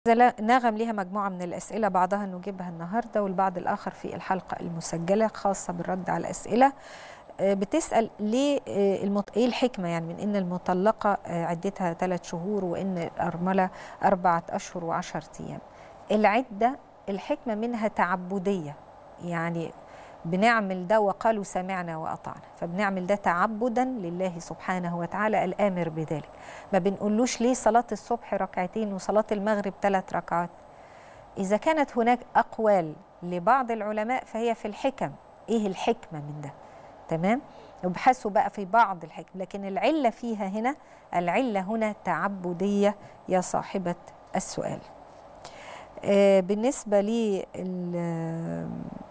نغم ليها مجموعة من الأسئلة بعضها نجيبها النهاردة والبعض الآخر في الحلقة المسجلة خاصة بالرد على الأسئلة بتسأل ليه المط... ايه الحكمة يعني من ان المطلقة عدتها ثلاث شهور وان الأرملة أربعة أشهر وعشرة أيام العدة الحكمة منها تعبدية يعني بنعمل ده وقالوا سمعنا وأطعنا فبنعمل ده تعبدا لله سبحانه وتعالى الآمر بذلك ما بنقولوش ليه صلاة الصبح ركعتين وصلاة المغرب ثلاث ركعات إذا كانت هناك أقوال لبعض العلماء فهي في الحكم إيه الحكمة من ده تمام يبحثوا بقى في بعض الحكم لكن العلة فيها هنا العلة هنا تعبدية يا صاحبة السؤال آه بالنسبة لي